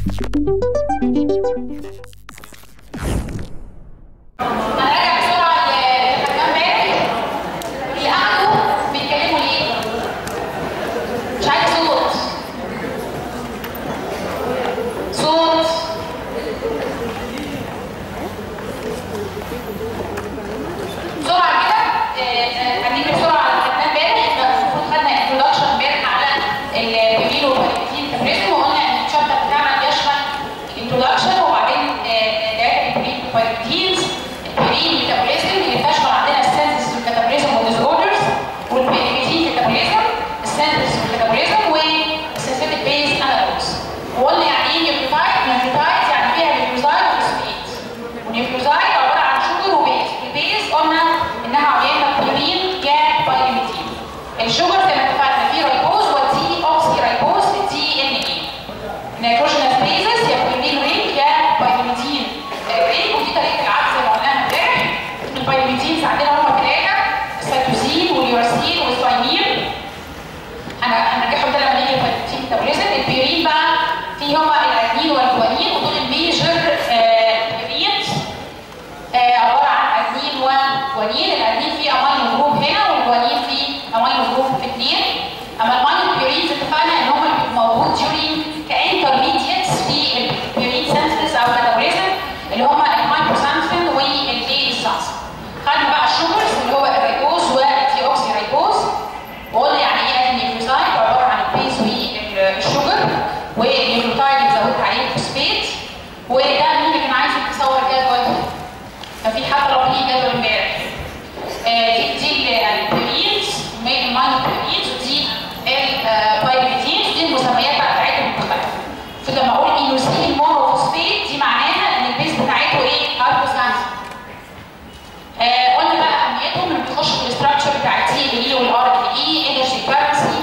هنراجع بسرعه اللي خدناه امبارح اللي قعدوا بيتكلموا ليه؟ مش عايز صوت صوت بسرعه كده آه، آه، هنيجي بسرعه على اللي خدناه امبارح احنا المفروض خدنا انتروداكشن امبارح على البيبيل والباريتين تبريزم وقلنا ان الشابتر بتاعنا بيشمل الانتروداكشن وبعدين داتا البيبيل والباريتينز البيبيل ميتابوليزم اللي بتشمل عندنا السنسس والكاتابوليزم والديسوردرز والبيبيتين ميتابوليزم السنسس والكاتابوليزم والسنسيتيك بيز انالوجز وقلنا يعني ايه نيوكليوتايد نيوكليوتايد يعني فيها نيوكليوتايد وفوسفيت ونيوكليوتايد عباره عن شجر وبيز البيز قلنا انها عينه بيورين جاب بايرميتين الشجر زي ما اتفقنا فيه رايبوز ودي اوكسي رايبوز دي ان اي نيتروجينس بيزس يا بيورين رينج يا بايرميتين رينج ودي طريقه العكس زي ما قلناها امبارح البايرميتينز عندنا هم ثلاثه السيتوزين واليوراسين والثايمين هنرجعهم ده لما نيجي للبايرميتين ميتابوليزم البيورين بقى في هم الادنين والجوانين ودول الميجر بيورينز آه، عباره عن ادنين وجوانين الادنين فيه امينو جروب هنا والجوانين فيه امينو جروب في اثنين اما الماينو بيورينز اتفقنا ان هم اللي بيبقوا موجود during كانترميديتس في البيورين سنسز او ميتابوليزم اللي هم المايكروسانسين والديسانسين خدنا بقى الشوجرز اللي هو الريبوز والتي اوكسي ريبوز وقلنا يعني ايه النيوكليوتايد عباره عن البيز والشوجر والنيوكليوتايد اللي زودت عليه الفوسفات وده مين اللي كان عايز يتصور جدول كان في حد رب لي جدول امبارح آه، دي دي البيورينز الماينو بيورينز ودي البايرميتينز دي المسميات بقى بتاعتهم مختلفه فلما اقول اينوسين مونوفوسفيت دي معناها ان البيز بتاعته ايه؟ اربوسانسين آه، قلنا بقى اهميتهم لما بيخش في الاستراكشر بتاع التي ال اي والار ال اي انرجي كارنسي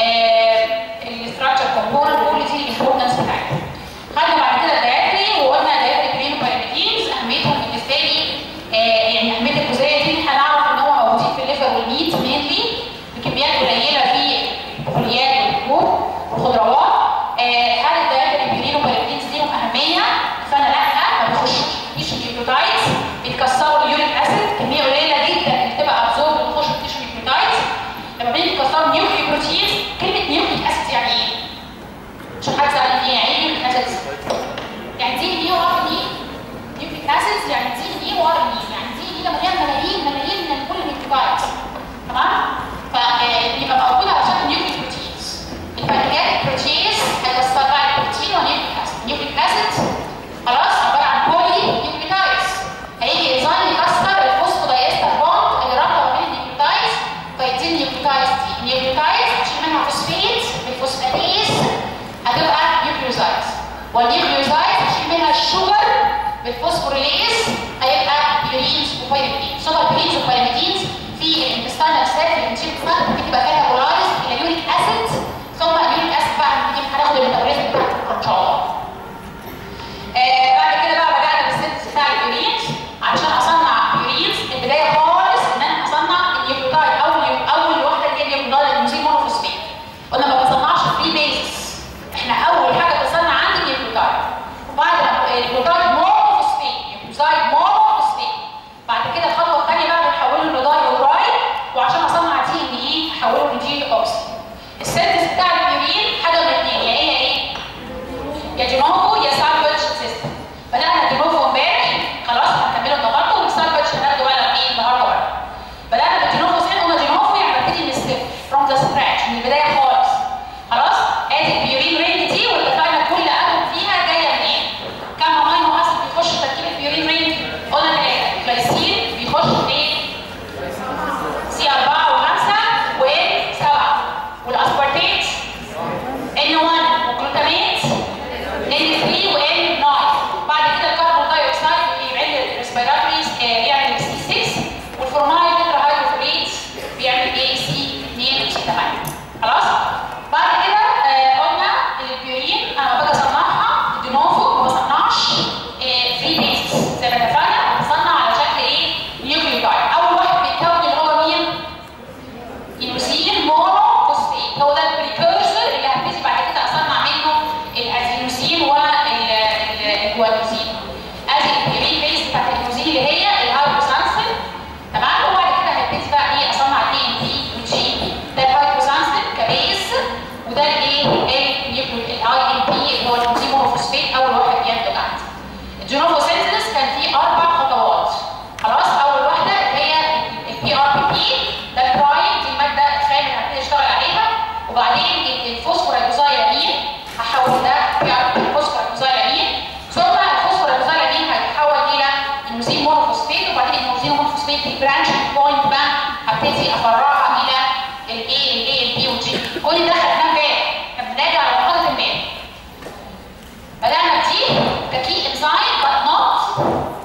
الاستراكشر كومبوننت كل دي الامبورتنس بتاعتهم خدنا بعد كده الدايركتري وقلنا دايركتري برين وباراميتينز اهميتهم بالنسبه لي آه، يعني اهميه الجزئيه دي احنا نعرف ان هم موجودين في الليفر والميت مينلي بكميات قليله في البقوليات واللحوم والخضروات آه، هل الدايركتري برين وباراميتينز ليهم اهميه؟ فانا لا ما بخشش فيش النيوكليوتايدز بيتكسروا اليوريك اسيد كميه قليله جدا اللي بتبقى ابزورب وتخش في التيشو نيوكليوتايدز لما بيجي يتكسروا نيوكليو بروتينز كلمه نيوكليك اسيد يعني ايه؟ عشان حد سألني فيها يعني ايه نيوكليك اسيد؟ يعني دي ان ايه وار ان ايه؟ نيوكليك اسيد يعني دي ان ايه وار ان ايه؟ يعني دي ان ايه مليان ملايين ملايين من كل النيوكليوتايدز تمام؟ فيبقى موجود علشان نيوكليك بروتينز البنكات بروتينز هيكسر بقى البروتين ونيوكليك اسيد نيوكليك اسيد خلاص عباره عن بولي نيوكليوتايدز هيجي انزيم يكسر الفوسفودايستر بوند اللي رابطه ما بين النيوكليوتايدز فيديني النيوكليوتايدز دي النيوكليوتايدز هتشيل منها فوسفيت بالفوسفاتيز هتبقى نيوكليوزايدز والنيوكليوزايدز هتشيل منها الشوجر بالفوسفوريليز هيبقى بيورينز وبيرميدينز سوبر بيورينز وبيرميدينز في الانتستانال سيل في الانتيريور بتبقى كاتابولايز الى يوريك اسيد ثم اليوريك اسيد بقى هنيجي هناخد الميتابوليزم بتاعته ان شاء الله آه بعد كده بقى بدأنا بالسنس بتاع البيورينز علشان اصنع بيورينز البدايه خالص ان انا اصنع النيوكليوتايد اول اول واحده اللي هي النيوكليوتايد الموزين مونوفوسفيت قلنا ما بنصنعش فري بيزس احنا اول حاجه بنصنع عندي النيوكليوتايد وبعد ما النيوكليوتايد مونوفوسفيت نيوكليوتايد مونوفوسفيت بعد كده الخطوه الثانيه بقى بنحوله لداي وراي وعشان اصنع دي ان ايه احوله لدي وده الايه الاي ام بي هو الانزيم مونوفوسفيت اول واحد بينتج عندي الجينوفوسينثيسيس كان فيه اربع خطوات خلاص اول واحده اللي هي البي ار بي بي ده البرايم دي الماده الخام اللي هبتدي اشتغل عليها وبعدين الفوسفورايبوزايلامين هحول ده بي ار بي فوسفورايبوزايلامين ثم الفوسفورايبوزايلامين هيتحول الى انزيم مونوفوسفيت وبعدين الانزيم مونوفوسفيت البرانش بوينت بقى هبتدي افرعها الى الاي الاي البي والجي كل ده خدناه امبارح احنا بنراجع على مرحله امبارح بدانا بدي ككي انزايم but not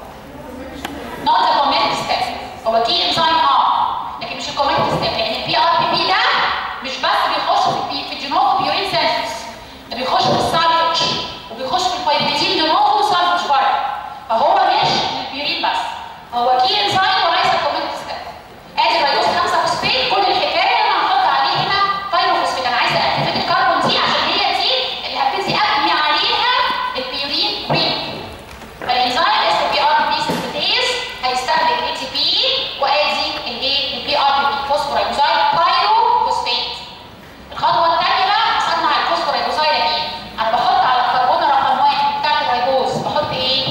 not a commit step هو كي انزايم اه لكن مش الكوميت ستيب لان البي ار بي بي ده مش بس بيخش في البي في الجينوم بيورين سينثيس ده بيخش في السالفج وبيخش في البايبيتين جينوم وسالفج بره فهو مش البيورين بس هو كي انزايم وليس كوميت ستيب ادي الريدوز 5 فوسفيت كل الحكايه انا هحط عليه هنا بايروفوسفيت انا عايزه اكتيفيت الكربون دي عشان هي دي اللي هبتدي ابني عليها البيورين رينج فالانزيم اس بي ار بي سنتيز هيستهلك اي تي بي وادي الايه البي ار بي فوسفورايبوزايد بايروفوسفيت الخطوه الثانيه بقى هصنع الفوسفورايبوزايد انا بحط على الكربون رقم واحد بتاعت الريبوز بحط ايه؟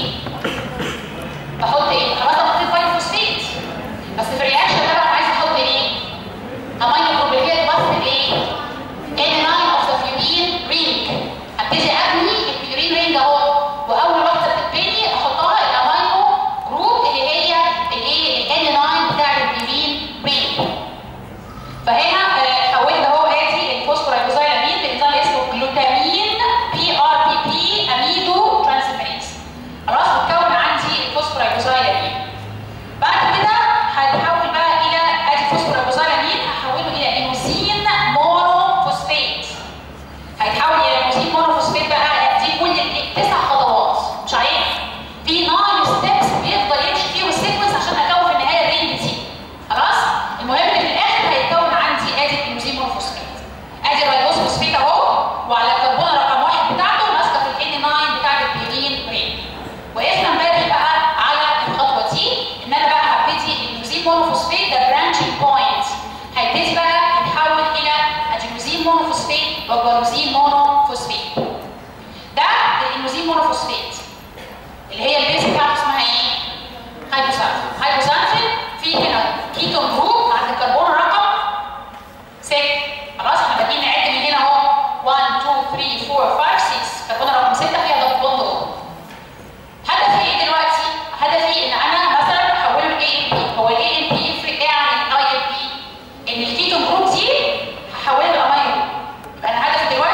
بحط ايه؟ خلاص انا حطيت بايروفوسفيت بس في الرياكشن ده بقى عايز احط ايه؟ امينو جروبيليت بس ايه؟ N9 of the purine ring هبتدي ابني البيورين رينج اهو واول واحده بتتبني احطها الامينو جروب اللي هي الايه ال N9 بتاع البيورين رينج فهنا آه، حولت اهو ادي الفوسفورايبوزايلامين بانزيم اسمه جلوتامين بي ار بي بي اميدو ترانسفيريز خلاص اتكون عندي الفوسفورايبوزايلامين بعد كده هتحول بقى الى ادي فوسفورايبوزايلامين هحوله الى انوزين مونوفوسفيت هيتحول الى انوزين مونوفوسفيت بقى دي كل ال- تسع خطوات مش عارف في ناين ستيبس بيفضل يمشي فيه والسيكونس عشان اكون في النهايه الرينج دي خلاص المهم ان في الاخر هيتكون عندي ادي الانوزين مونوفوسفيت ادي الريبوز فوسفيت اهو وعلى الكربون رقم واحد بتاعته ماسكه في الان 9 بتاعت البيورين رينج وقفنا امبارح بقى على الخطوه دي ان انا بقى هبتدي الانوزين مونوفوسفيت ده برانشنج بوينت هيبتدي بقى يتحول الى ادينوزين مونوفوسفيت وجلوزين مونوفوسفيت ده الانوزين مونوفوسفيت اللي هي البيز بتاعته اسمها ايه؟ هايبوسانثين هايبوسانثين في هنا كيتون جروب عند الكربون رقم 6 خلاص احنا بادئين نعد من هنا اهو 1 2 3 4 5 6 كربون رقم 6 فيها ضغط بوند اهو هدفي ايه دلوقتي؟ هدفي ان انا مثلا احوله ل AMP هو ال AMP يفرق ايه عن ال IMP؟ ان الكيتون جروب دي هحولها لامينو يبقى انا هدفي دلوقتي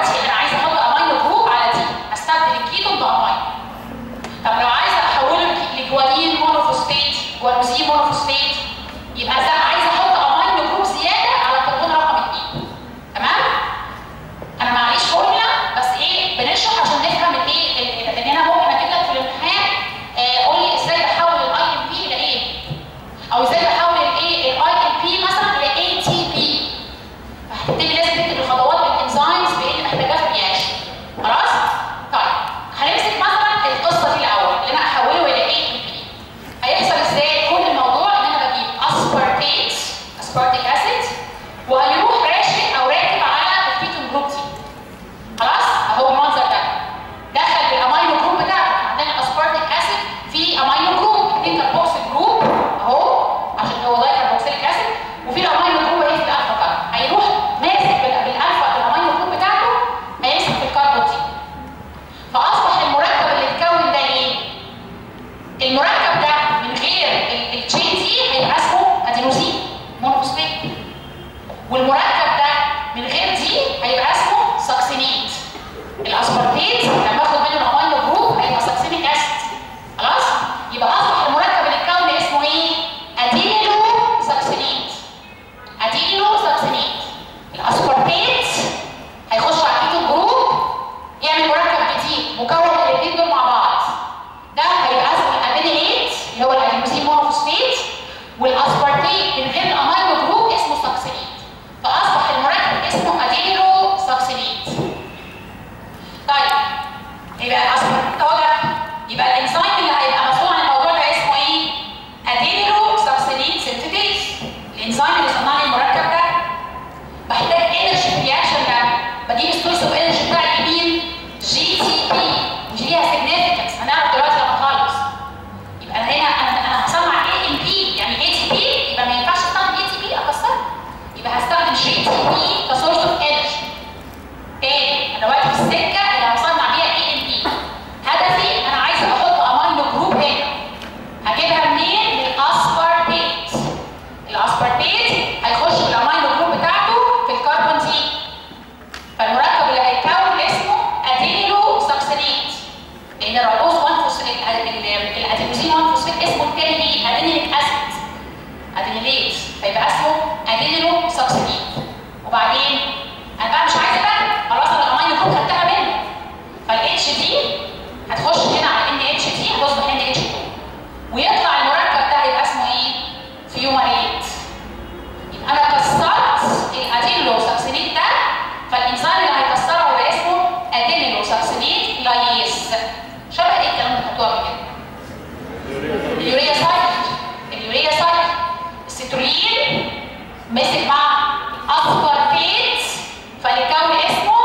بجيب السورس اوف انرجي بتاعي مين؟ جي تي بي ودي ليها سيجنفكنس هنعرف دلوقتي لما اخلص يبقى انا هنا انا انا هصنع اي ام بي يعني اي تي بي يبقى ما ينفعش استخدم اي تي بي اكسرها يبقى هستخدم جي تي بي كسورس اوف انرجي تاني انا دلوقتي في السكه اللي هصنع بيها اي ام بي هدفي انا عايزه احط امينو جروب هنا هجيبها منين؟ من الاسبارتيت الاسبارتيت هيخش في الامينو جروب بتاعته في الكربون دي فالمركب اللي هيتكون اسمه ادينيلو ساكسينيت لان الرئوس 1 فوسفيت الادينوزين 1 فوسفيت اسمه التاني ايه؟ ادينيليك اسيد ادينيليت فيبقى اسمه ادينيلو ساكسينيت وبعدين انا بقى مش عايزه بقى خلاص انا الامينو جروب خدتها منه فالاتش دي هتخش هنا على ان اتش دي هتصبح ان اتش 2 ويطلع المركب ده هيبقى اسمه ايه؟ فيوماريت يبقى انا كسرت الادينيلو ساكسينيت ده فالانزيم اللي هيكسره هيبقى اسمه ادينيلو ساكسينيت لايز شبه ايه الكلام اللي خدتوه قبل كده؟ اليوريا سايكل اليوريا سايكل السترولين مسك مع اسبارتيت فيكون اسمه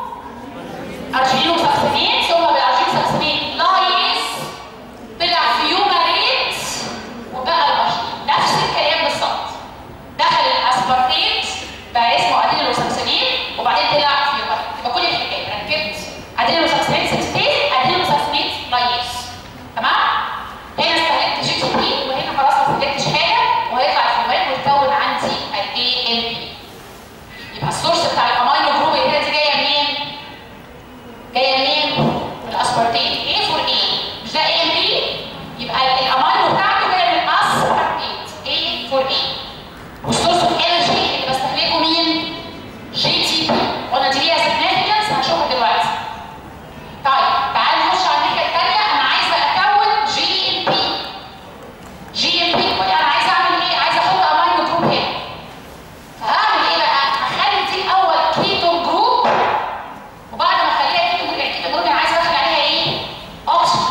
ارجينو ساكسينيت ثم بالارجينو ساكسينيت لايز طلع فيوماريت وبقى الارجين نفس الكلام بالظبط دخل الاسبارتيت بقى اسمه ادينيلو ساكسينيت وبعدين طلع فيوماريت يبقى كل الحكايه ركبت ادينيلو ساكسينيت سكستيت ادينيلو ساكسينيت لايز تمام هنا استهلكت جي تي بي وهنا خلاص ما استهلكتش حاجه وهيطلع الفيوماريت ويتكون عندي الاي ام بي يبقى السورس بتاع الامينو جروب اللي هنا دي جايه منين؟ جايه منين؟ من الاسبارتيت ايه فور ايه؟ مش ده اي ام بي؟ يبقى الامينو بتاعته جايه من الاسبارتيت ايه فور ايه؟ والسورس اوف انرجي اللي بستهلكه مين؟ جي تي بي قلنا دي ليها سيجنفكنس هنشوفها دلوقتي. طيب تعال نخش على الناحيه الثانيه انا عايزه اكون جي ام بي. جي ام بي انا عايزه اعمل ايه؟ عايزه احط امينو جروب هنا. فهعمل ايه بقى؟ هخلي دي الاول كيتون جروب وبعد ما اخليها كيتون جروب الكيتون جروب انا عايزه ادخل عليها ايه؟ اوكسجين.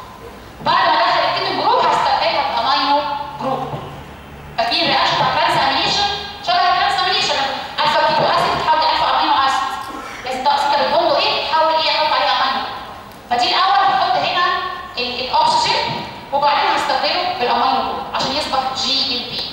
بعد ما ادخل الكيتون جروب هستبدلها بامينو جروب. فاكرين الرياكشن بتاع ترانسامينيشن شبه الترانسامينيشن الفا كيتو اسيد تحول الفا امينو اسيد لازم ده اصلا بتقول ايه؟ تحول ايه؟ احط عليه امينو. فدي الاول بنحط هنا ال- الاكسجين وبعدين هنستبدله بالامينو جروب عشان يصبح جي ال بي.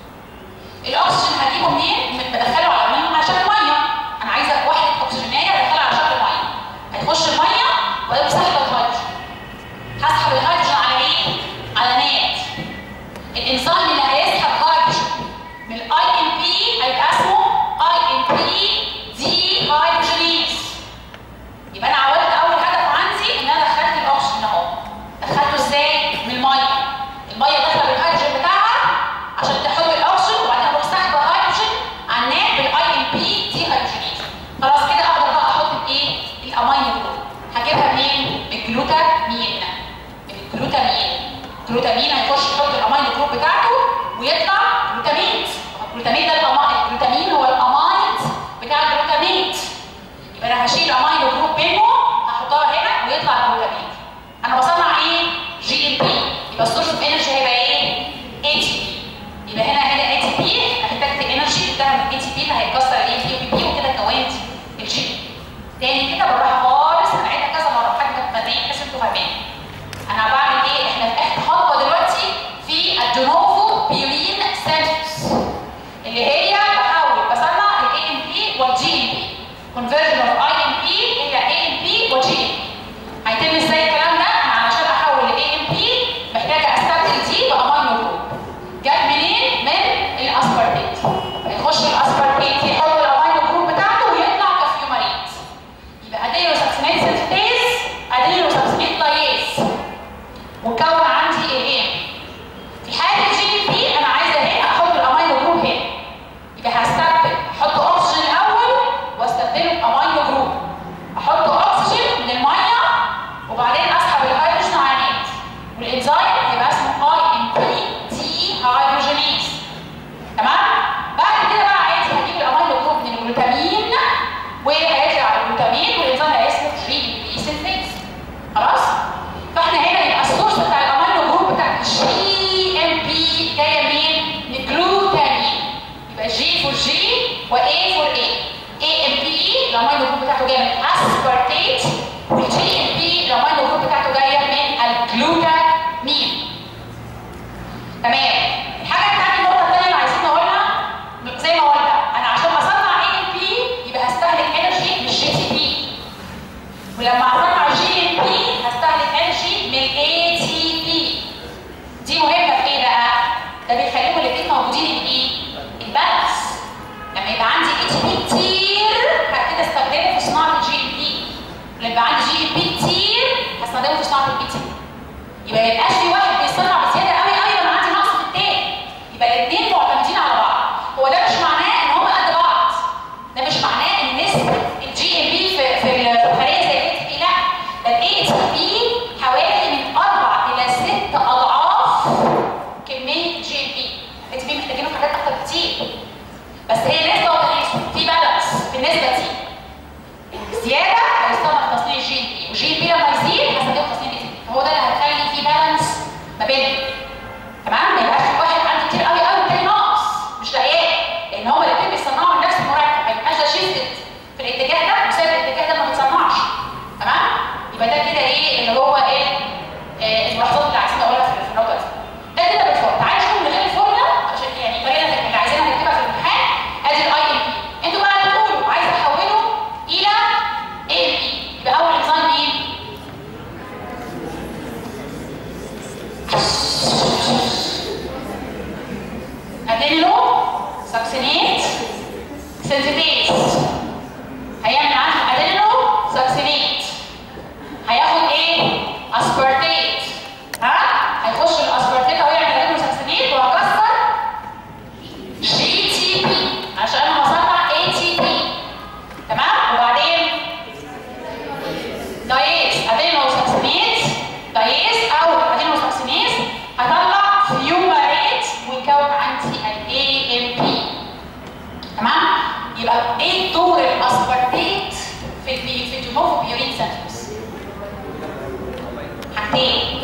الاكسجين هجيبه منين؟ بدخله على مين؟ عشان الميه. انا عايزه واحده اكسجينيه ادخلها على شكل ميه. هتخش الميه وهي سحب الهيدروجين. هسحب الهيدروجين على ايه؟ على نات. الانزيم اللي هيسحب هيدروجين من الاي ام بي هيبقى اسمه اي ام بي دي هيدروجينيز. يبقى انا عملت اول هدف عندي ان انا دخلت الاكسجين اهو. دخلته ازاي؟ من الميه. الميه داخله بالهيدروجين بتاعها عشان تحط الاكسجين وبعدين اروح ساحبه هيدروجين على النات بالاي ام بي دي هيدروجينيز. خلاص كده اقدر بقى احط الايه؟ الامينو جروب. هجيبها منين؟ من الجلوتامين. من الجلوتامين. الجلوتامين هيخش يحط الامينو جروب بتاعته ويطلع جلوتاميت. الجلوتاميت ده الأما- الجلوتامين هو الامايد بتاع الجلوتاميت. يبقى انا هشيل امينو جروب منه هحطها هنا ويطلع الجلوتامين. انا بصنع ايه؟ جي ام بي. يبقى السورس اوف انرجي هيبقى ايه؟ اي تي بي. يبقى هنا هنا اي تي بي احتجت انرجي بتاع الاي تي بي اللي هيتكسر الاي تي بي وكده كونت الجي. تاني كده بالراحه خالص هنعيدها كذا مره لحد ما تبين بحيث انتوا فاهمين. انا بعمل ايه؟ احنا في اخر خطوه دلوقتي في الدونوفو بيولين سنترز اللي هي بحاول بصنع الاي ام بي والجي ام بي. conversion of اي ام بي الى اي ام بي وجي ام بي. هيتم ازاي الكلام ده؟ أنا علشان احول الاي ام بي محتاجه استبدل دي بامينو جروب. جت منين؟ من الاسبارتيت. هيخش الاسبارتيت يحط الامينو جروب بتاعته ويطلع كفيوماريت. يبقى ادينو ساكسينيت سنتيز ادينو ساكسينيت لايز. وكون عندي الاي ام بي. في حاله الجي ام بي انا عايزه هنا احط الامينو جروب هنا. يبقى هستبدل احط اوكسجين الاول واستبدله بامينو كتير هبتدي استخدمه في صناعه الجي ام بي لما يبقى عندي جي ام بي كتير هستخدمه في صناعه البي تي يبقى ما يبقاش في واحد بيصنع بزياده قوي قوي وانا عندي نقص في التاني يبقى الاثنين معتمدين على بعض هو ده مش معناه ان هم قد بعض ده مش معناه ان نسبه الجي ام بي في في الخليه زي الاي تي بي لا ده الاي تي بي حوالي من اربع الى ست اضعاف كميه الجي ام بي الاي تي بي محتاجينه في حاجات اكتر كتير بس هي نسبه وتناسب في بالانس في النسبه دي الزياده هيستخدم في تصنيع الجي ام بي والجي ام بي لما يزيد هستخدمه في تصنيع الاي تي بي هو ده اللي هيخلي في بالانس ما بينهم تمام ما يبقاش في واحد عنده كتير قوي قوي والتاني ناقص مش لاقياه لان هما الاثنين بيصنعوا من نفس المركب ما يبقاش ده شيفتد في الاتجاه ده وسايب الاتجاه ده ما بيتصنعش تمام يبقى ده كده ايه اللي هو ايه آه، الملاحظات اللي عايزين اقولها في في النقطه دي ده كده بالفورم تعالى نشوف من غير الفورمولا عشان يعني الطريقه اللي عايزينها نكتبها في الامتحان ادي الاي ام بي انتوا بقى هتقولوا عايز احوله الى اي ام بي يبقى اول نظام ايه؟ ادينو ساكسينيت سنسيتيز هيعمل عنده ادينو ساكسينيت هياخد ايه؟ اسبرتيت ها؟ هيخش الاسبرتيت اهو يعمل ادينو ساكسينيت وهكسر جي تي بي عشان انا هصنع اي تي بي تمام؟ وبعدين دايز ادينو ساكسينيز دايز او ادينو ساكسينيز هطلع فيوماريت ويكون عندي الاي ام بي تمام يبقى ايه دور الاسبرتيت في البي في الجنوفوبيورين سنترز حاجتين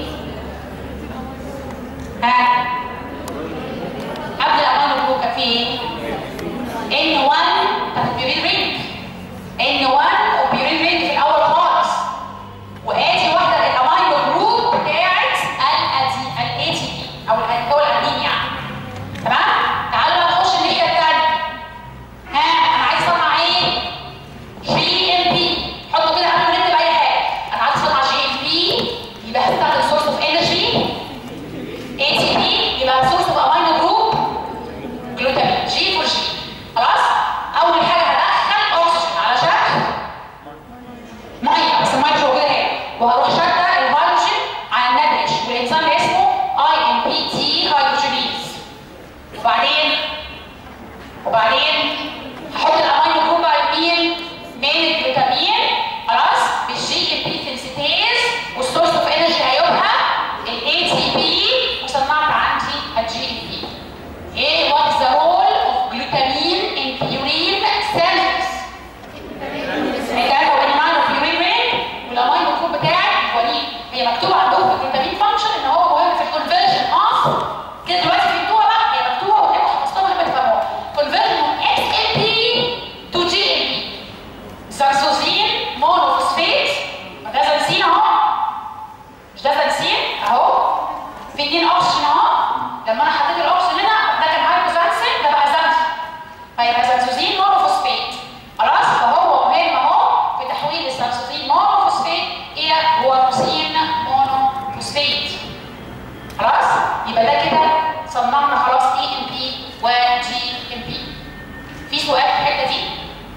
ها قبل الامانو جروب كان في ايه ان 1 بتاعت البيورين رينج ان 1 وبيورين رينج في الاول خالص وادي واحده الامينو جروب بتاعت الاي تي بي او الهو الامين يعني تمام تعالوا بقى نخش الناحيه الثانيه ها انا عايز اصنع ايه جي ام بي حطوا كده قبل ما نكتب اي حاجه انا عايز اصنع جي ام بي يبقى هستخدم سورس اوف انرجي اي تي بي يبقى سورس اوف امينو جروب جلوتامين جي فور جي خلاص اول حاجه هدخل اكسجين على شكل ميه بس الميه مش موجوده هنا وهروح شاده الهيدروجين على النبش والانزيم اللي اسمه اي ام بي تي هيدروجينيز وبعدين وبعدين هحط الامينو جروب على المين من الفيتامين خلاص بالجي ام بي سنسيتيز والسورس اوف انرجي هيبقى الاي تي بي وصنعت عندي الجي ام بي ايه وات از ذا رول اوف جلوتامين ان بيورين سيلز هيتعرفوا بين معنى البيورين رين والامينو جروب بتاعي وليد هي مكتوبه عندهم في الجلوتامين فانكشن ان هو مهم في الكونفرجن اوف كده دلوقتي فهمتوها بقى هي مكتوبه وانتوا حفظتوها لما تفهموها كونفرجن من اكس ام بي تو جي ام بي زنسوزين مونوفوسفيت ما ده زنسين اهو مش ده زنسين اهو في اتنين اوكسجين اهو لما انا حطيت الاوكسجين هنا ده كان هايبوزانسين ده بقى زنسين فيبقى زنسوزين مونوفوسفيت خلاص فهو مهم اهو في تحويل الزنسوزين مونوفوسفيت الى جوانوسين مونوفوسفيت خلاص يبقى ده كده صنعنا خلاص اي ام بي وجي ام بي في سؤال في الحته دي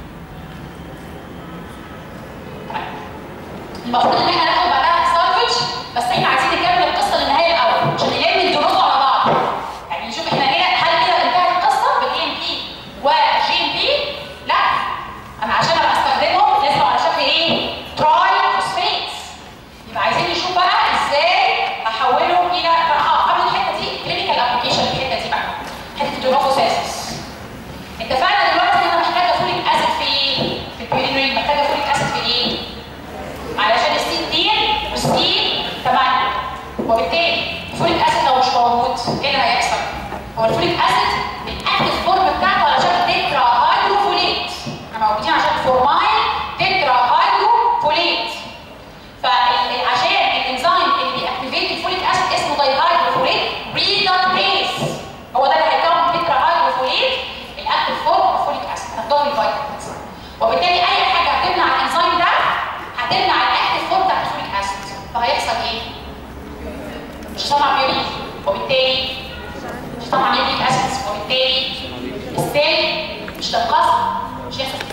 طيب. المفروض ان احنا ناخد بعدها سالفج بس احنا عايزين نكمل القصه للنهايه الاول عشان نلم الدروس على بعض يعني نشوف احنا هنا هل كده انتهت القصه بالاي ام بي وجي ام بي لا انا عشان ابقى استخدمهم لازم على شكل ايه تراي فوسفيتس يبقى عايزين نشوف بقى ازاي احولهم الى اه قبل الحته دي كلينيكال ابلكيشن في الحته دي بقى حته الجلوكوسيسس اتفقنا دلوقتي ان انا محتاجه فوليك اسيد في ايه؟ في البيورين رينج محتاجه فوليك اسيد في ايه؟ علشان السي 2 والسي 8 وبالتالي الفوليك اسيد لو مش موجود ايه اللي هيحصل؟ هو الفوليك اسيد الاكتف فورم بتاعته على شكل تترا هيدروفوليت احنا موجودين عشان فورمايل تترا هيدروفوليت فعشان الانزيم اللي بيأكتيفيت الفوليك اسيد اسمه دايهيدروفوليت ريداتيز هو ده اللي هيكون تترا هيدروفوليت الاكتف فورم اوف فوليك اسيد هتضاف الفيتامينز وبالتالي اي حاجه هتمنع الانزيم ده هتمنع الاكتف فورم بتاع الفوليك اسيد فهيحصل ايه؟ مش هصنع بيورين وبالتالي مش هصنع ميليك اسيدز وبالتالي السيل مش هتتكسر مش هيحصل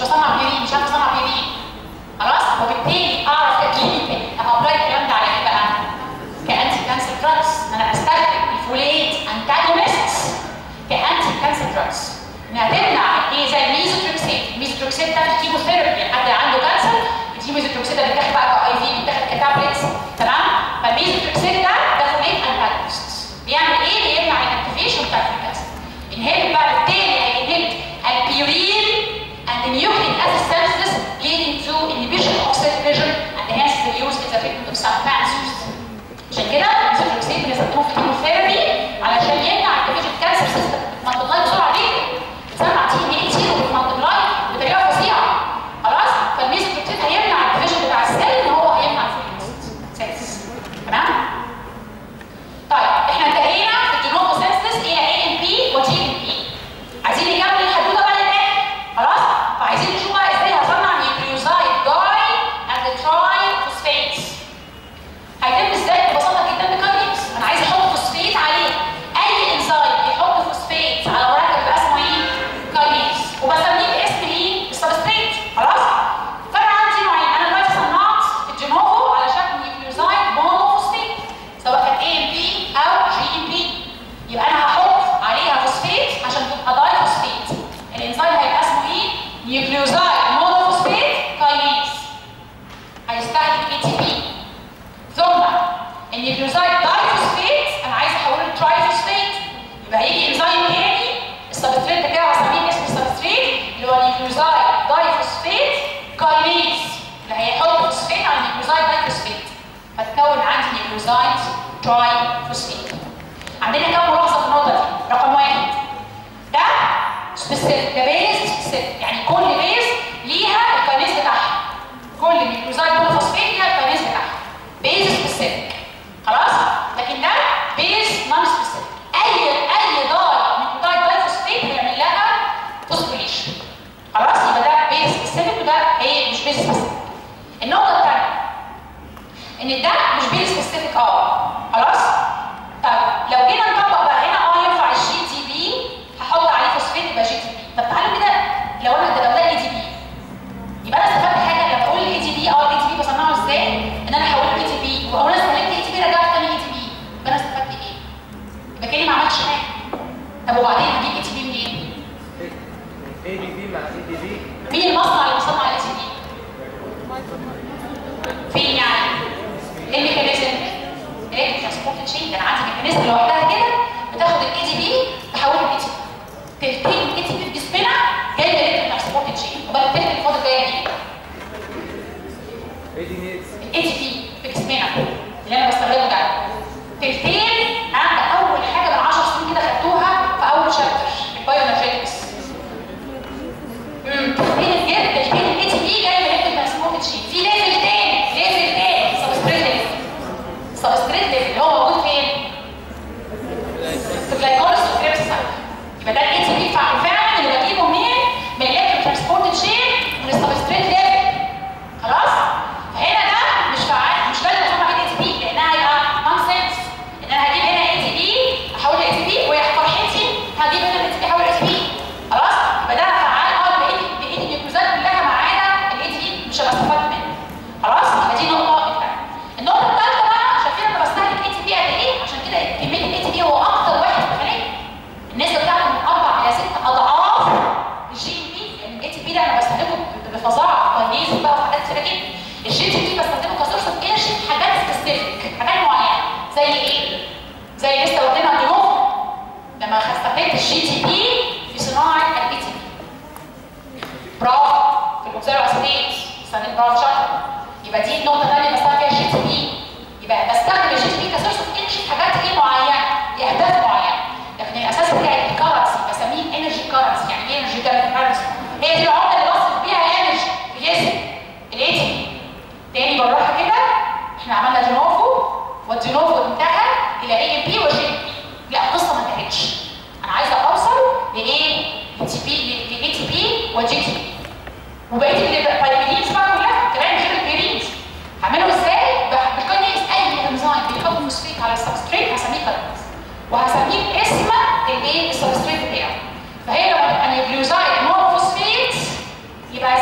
بصنع بيورين مش عارف اصنع بيورين خلاص وبالتالي اعرف ككلينيكال ابلاي الكلام ده على ايه بقى؟ كانتي كانسر دراجز انا بستخدم الفوليت انتاجونست كانتي كانسر دراجز انها تمنع ايه زي الميزوتروكسيت الميزوتروكسيت ده في الكيموثيرابي يعني حد عنده كانسر بتجيب ميزوتروكسيت ده بيتاخد بقى كاي في بيتاخد كتابلتس تمام فالميزوتروكسيت ده ده فوليت انتاجونست بيعمل ايه؟ بيمنع الاكتيفيشن بتاع الكانسر انهبت بقى بالتالي هينهبت البيورين and the nucleic acid synthesis leading to inhibition of cell division and hence the use in the treatment of some cancers. عشان كده الميثوتروكسين بنستخدمه في الكيموثيرابي علشان يمنع الديفيجن كانسر سيستم بتمالتبلاي بسرعه جدا بتسمع تي ان اي كتير وبتمالتبلاي بطريقه فظيعه خلاص فالميثوتروكسين هيمنع الديفيجن بتاع السيل ان هو هيمنع الفوليكس تمام طيب احنا انتهينا في الجينوم سينثيس الى اي ام بي وجي ام بي عايزين نكمل الحدوته بقى للاخر خلاص فعايزين نشوف بقى ازاي هصنع نيوكليوزايد داي اند تراي فوسفيتس هيتم ازاي ببساطه جدا بكاريكس انا عايز احط فوسفيت عليه اي انزيم يحط فوسفيت على مركب يبقى اسمه ايه كاريكس وبسميه باسم ايه السبستريت خلاص فانا عندي نوعين انا دلوقتي صنعت الجينوفو على شكل نيوكليوزايد مونوفوسفيت سواء كان اي ام بي او جي ام بي يبقى انا هحط عليها فوسفيت عشان تبقى داي فوسفيت الانزيم هيبقى اسمه ايه نيوكليوزايد مونوفوسفيت كاينيز هيستهلك اي تي بي ثم النيوكليوزايد دايفوسفيت انا عايز احوله لترايفوسفيت يبقى هيجي انزيم تاني السبستريت بتاعه هسميه اسم السبستريت اللي هو نيوكليوزايد دايفوسفيت كاينيز اللي هيحط فوسفيت على النيوكليوزايد دايفوسفيت فتكون عندي نيوكليوزايد ترايفوسفيت عندنا كام ملاحظه في النقطه دي رقم واحد ده سبيسيفيك ده بيز سبيسيفيك يعني كل بيز ليها الكاينيز بتاعها كل نيوكليوزايد مونوفوسفيت ليها الكاينيز بتاعها بيز سبيسيفيك خلاص لكن ده بيز نون سبيسيفيك اي اي داي نيوكليوزايد دايفوسفيت هيعمل لها فوسفوريليشن خلاص يبقى ده بيز سبيسيفيك وده ايه مش بيز سبيسيفيك النقطه الثانيه ان ده مش بيز سبيسيفيك اه خلاص طب لو جينا نطبق بقى هنا اه ينفع الجي تي بي هحط عليه فوسفيت يبقى جي تي بي طب تعالوا كده لو انا لو ده اي تي بي يبقى انا استفدت حاجه لما اقول الاي تي بي اه الاي تي بي بصنعه ازاي ان انا احوله اي تي بي واقول انا استهلكت اي تي بي رجعت تاني اي تي بي يبقى انا استفدت ايه؟ يبقى كاني ما عملتش حاجه طب وبعدين هجيب اي تي بي منين؟ اي دي بي مع اي دي بي مين المصنع اللي بيصنع الاي تي بي؟ فين يعني؟ ايه الميكانيزم؟ ايه ترانسبورت تشين ده انا عندي ميكانيزم لوحدها كده بتاخد الاي تي بي تحوله لاي تي بي تلتين الاي تي بي في جسمنا جاي من الترانسبورت تشين وبقى التلت اللي فاضل جايه دي اي دي نيتس الاي تي بي في جسمنا اللي انا بستخدمه ده تلتين عند اول حاجه من 10 سنين كده خدتوها في اول شابتر البايونرجيتكس امم تلتين الجلد تلتين الاي تي بي جاي من الترانسبورت تشين في ليفل تاني ليفل تاني سبستريت ليفل سبستريت ليفل اللي هو موجود فين؟ في الجلايكوليس والكريبسايد يبقى ده الاي تي بي فعلا اللي بجيبه منين؟ من الالكترو ترانسبورت تشين من السبستريت ليفل خلاص؟ فهنا ده مش فعال مش لازم اصنع اي تي بي لانها هيبقى نون سنس ان انا هجيب هنا اي تي بي احول اي تي بي ويا فرحتي هجيب هنا الاي تي بي احول اي تي بي خلاص؟ يبقى ده فعال اه بقيت بقيت النيوكليوزات كلها ما عدا الاي تي بي مش هبقى استفدت منه خلاص؟ يبقى دي نقطه الفرق النقطه الثالثه بقى شايفين انا بستهلك اي تي بي قد ايه؟ عشان كده كميه الاي تي بي هو اكتر واحد في الخليه النسبه بتاعته من اربع الى ست اضعاف الجي ام بي لان الاي تي بي ده انا بستخدمه بفظاعه كويس بقى وحاجات كتيره جدا الجي تي بي بستخدمه كسورس اوف انرجي في حاجات سبيسيفيك حاجات معينه زي ايه؟ زي لسه واخدينها الجنوب لما استخدمت الجي تي بي في صناعه الاي تي بي برافو في الاوكسيرو اسيديت استخدمت برافو شاطر يبقى دي النقطه الثانيه اللي بستخدم فيها الجي تي بي يبقى بستخدم الجي تي بي كسورس اوف انرجي في حاجات ايه معينه لاهداف معينه لكن الاساس بتاعي الكرنسي بسميه انرجي كرنسي يعني ايه انرجي كرنسي هي دي العمله اللي بصرف بيها انرجي في جسمي الاي تي بي تاني بالراحه كده احنا عملنا جينوفو والجينوفو انتهى الى اي ام بي وجي ام بي لا القصه ما انتهتش انا عايزه اوصل لايه؟ تي بي لاي تي بي وجي تي بي وبقيه البايبيدينز بقى كلها كمان غير البيرينز هعمله ازاي؟ بكونيكس اي انزيم بيحط فوسفيت على السبستريت هسميه كاربونز وهسميه باسم الايه؟ السبستريت بتاعه فهي لما تبقى نيوكليوزايد مونوفوسفيت يبقى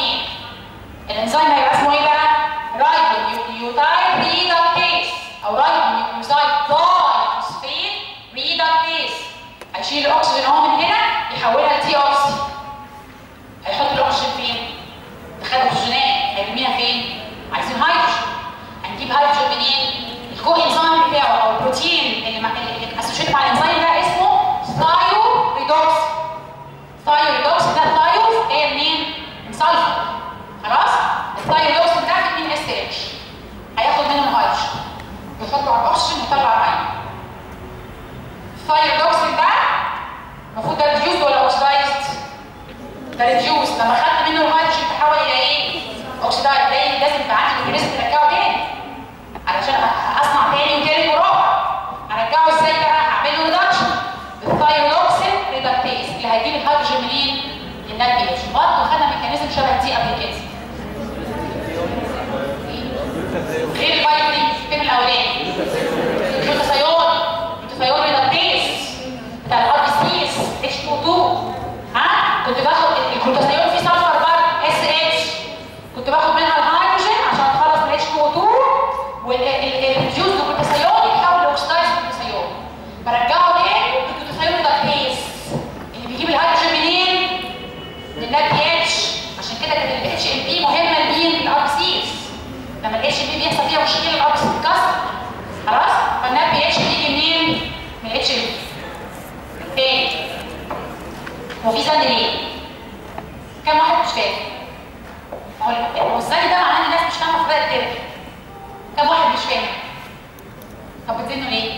اثنين الانزيم هيبقى اسمه ايه بقى؟ رايبو نيوكليوتايد ريدكتيز او رايبو نيوكليوتايد دايفوسفيت ريدكتيز هيشيل الاكسجين اهو من هنا يحولها لتي اوكسي هيحط الاكسجين فين؟ دخل اكسجينات هيرميها فين؟ عايزين هيدروجين هنجيب هيدروجين منين؟ الكو انزيم بتاعه او البروتين اللي مع اللي اسوشيت مع الانزيم ده اسمه ثايو ريدوكس ثايو ريدوكس ده ثايو جايه منين؟ من سلفر خلاص؟ الثايو ريدوكس ده 2 اس اتش هياخد منه الهيدروجين يحطه على الاكسجين ويطلع ميه الثايو ريدوكس ده المفروض ده ريديوز ولا اوكسدايزد؟ ده ريديوز لما خدت منه الهيدروجين تحول الى ايه؟ اوكسدايز ده لازم يبقى عندي ميكانيزم ترجعه تاني علشان اصنع تاني وتالت ورابع هرجعه ازاي بقى؟ هعمل له ريدكشن بالثايروكسين ريدكتيز اللي هيجيب الهيدروجين منين؟ من البي اتش برضه خدنا ميكانيزم شبه دي قبل كده غير الفيتامين فين الاولاني؟ الجلوتاثيون الجلوتاثيون ريدكتيز بتاع الار بي سيز اتش 2 2 ها كنت باخد الجلوتاثيون فيه سلفر بار اس اتش كنت باخد منها الهيدروجين عشان اتخلص من اتش 2 2 والريديوز جلوتاثيون يتحول لاوكسدايز جلوتاثيون برجعه تاني بالجلوتاثيون ريدكتيز اللي بيجيب الهيدروجين منين؟ من النات بي اتش عشان كده كانت الاتش ام بي مهمه لمين؟ للار بي سيز لما الاتش ام بي بيحصل فيها مشكله الار بي سي بتتكسر خلاص؟ فالنات بي اتش بيجي منين؟ من الاتش ام بي تاني هو في زن ليه؟ كم واحد مش فاهم؟ هو هو الزن ده معناه ان الناس مش فاهمه في بلد تاني كم واحد مش فاهم؟ طب بتزنوا ليه؟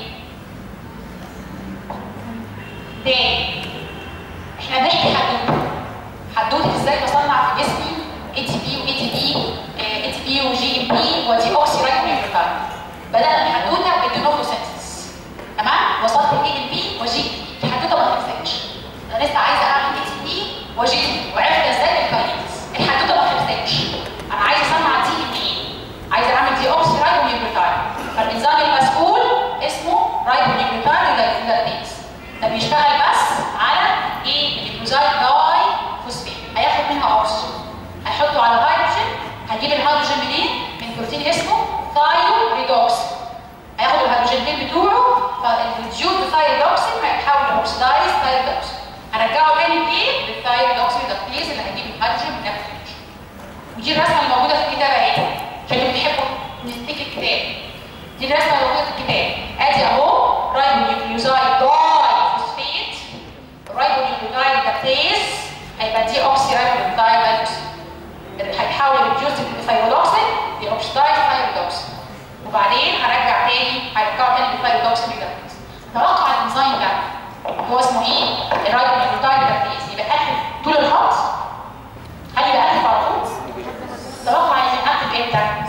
تاني احنا بنحكي حدوته حدوته ازاي بصنع في جسمي اي تي بي واي تي بي اي تي بي وجي ام بي ودي اوكسي رايبونيوكليوتايد بدانا الحدوته بالدينوفوسينثيسيس تمام وصلت لاي ام بي وجي دي حدوته ما خلصتش انا لسه عايزه اعمل اي تي بي وجي وعرفت ازاي الكاينيتس الحدوته ما خلصتش انا عايزه اصنع دي ام اي عايزه اعمل دي اوكسي رايبونيوكليوتايد فالانزيم المسؤول اسمه رايبونيوكليوتايد ريدكتيز ده بيشتغل بس على ايه الجلوكوزايد داي فوسفيت هياخد منها اكسجين هيحطه على هيدروجين هجيب الهيدروجين منين من بروتين اسمه ثايو ريدوكس هياخد الهيدروجينين بتوعه فالريديوز ثايروكسين هيتحول لاوكسدايز ثايروكسين هرجعه تاني بايه بالثايروكسين ريدكتيز اللي هيجيب الهيدروجين من نفس الريديوز ودي الرسمه الموجوده في الكتاب اهي عشان اللي بتحبوا نفتكر الكتاب دي الرسمه الموجوده في الكتاب ادي اهو رايبونيوكليوزايد داي فوسفيت رايبونيوكليوزايد داكتيز هيبقى دي اوكسي رايبونيوكليوزايد دايفوسفيت هيتحول الجزء لثايرودوكسين دي اوكسيدايز ثايرودوكسين وبعدين هرجع تاني هرجعه تاني للثايرودوكسين ريدكتيز توقع الانزيم ده هو اسمه ايه؟ الرايبونيوكليوزايد داكتيز يبقى اكتف طول الخط هل يبقى اكتف على طول؟ توقع ان اكتف امتى؟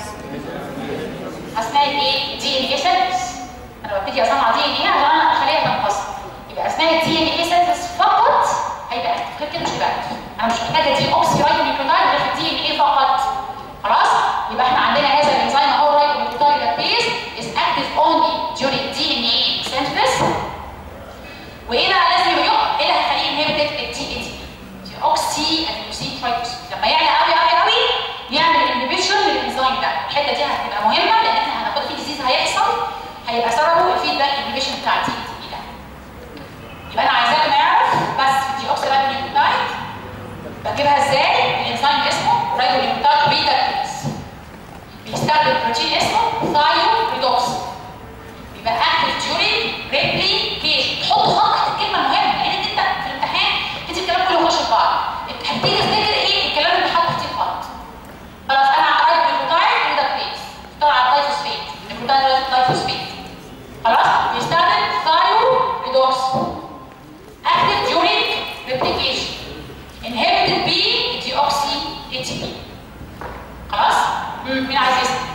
اثناء الايه؟ دي ان اي سيلز انا ببتدي اصنع دي ان اي عشان انا اخليها تنقسم يبقى اثناء الدي ان اي سيلز فقط هيبقى اكتف غير كده مش هيبقى اكتف انا مش محتاجه دي اوكسي رايبونيوكليوتايد غير في الدي ان اي فقط خلاص يبقى احنا عندنا هذا الانزيم اهو رايبونيوكليوتايد داكتيز is active only during DNA synthesis وايه بقى لازم يبقى ايه اللي هيخليه انهبيتد التي اي تي دي اوكسي ادينوسين ترايفوسفيت لما يعلى قوي قوي قوي يعمل انهبيشن للانزيم ده الحته دي هتبقى مهمه لان احنا هناخد في ديزيز هيحصل هيبقى سببه الفيدباك انهبيشن بتاع التي اي تي ده يبقى انا عايزاكم نعرف بس دي اوكسي رايبونيوكليوتايد بجيبها ازاي الانزيم اسمه رايبونيوكليوتايد ريدكتيز بيستخدم بروتين اسمه ثايو ريدوكس يبقى اكتف ديورينج ريبليكيشن تحط خط تحت الكلمه المهمه لان انت في الامتحان انت الكلام كله يخش في بعض هبتدي افتكر ايه الكلام اللي حاطط فيه خط خلاص انا عملت الجلوتايد ريدكتيز طلع على الدايفوسفيت الجلوتايد دايفوسفيت خلاص بيستخدم ثايو ريدوكس اكتف ديورينج ريبليكيشن inhibited ب deoxy ATP خلاص؟ مم، مين عايز يسمع؟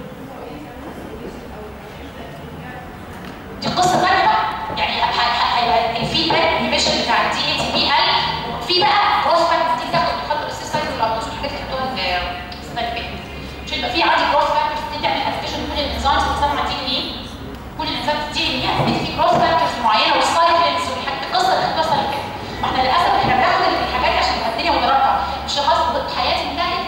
دي قصه ثانيه بقى يعني ه- ه- هيبقى الفيدباك انهبيشن بتاع الدي اي تي بي قل وفي بقى كروس فاكتور تيجي تاخد تحط السيستايز والاوتوس والحاجات اللي خدتوها السنه اللي فاتت مش هيبقى في عندي كروس فاكتورز تبتدي تعمل ادابتيشن كل الانزيمز بتسمى دي ان ايه كل الانزيمز دي ان ايه هتبتدي في كروس فاكتورز معينه والسايكلز والحاجات القصه اللي خدتوها السنه اللي فاتت ما احنا للاسف احنا بناخد الحاجات عشان تبقى الدنيا مدرجه مش خلاص حياتي انتهت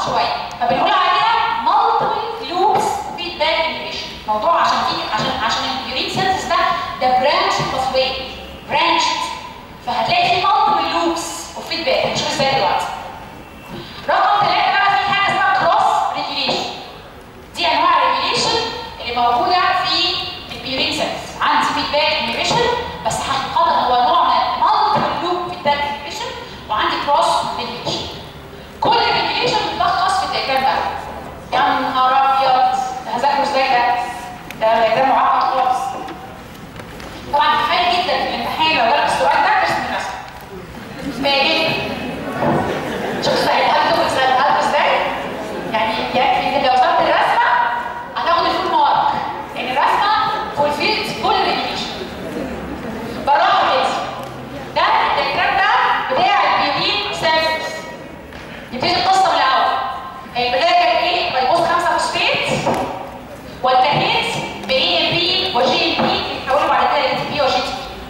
شويه فبنقول عليها multiple loops feedback inhibition موضوع عشان تيجي عشان عشان البيورين سينثيس ده ده برانش pathway branched فهتلاقي في multiple loops of feedback مش ازاي دلوقتي رقم ثلاثة بقى في حاجة اسمها cross regulation دي انواع الريجيليشن اللي موجودة في البيورين سيلز عندي فيدباك انهبيشن بس حقيقة هو نوع من multiple loop feedback inhibition وعندي cross regulation كل ريجيليشن بتلخص في الدياجرام ده يا نهار ابيض هذاكره ازاي ده؟ ده دياجرام معقد خالص طبعا كفايه جدا في الامتحان لو جالك السؤال ده ترسم الرسمه كفايه جدا شوف سهلتها لكم سهلتها لكم ازاي؟ يعني يكفي ان لو وصلت الرسمه هتاخد الفول مارك يعني الرسمه فولفيلد كل ريجيليشن بالراحه كده ده الدياجرام ده بتاع البيوتين سيلز نبتدي القصه من الاول البدايه كانت ايه؟ ريبوز 5 فوسفيت وانتهيت ب اي ام بي وجي ام بي بيتحولوا بعد كده ل بي وجي تي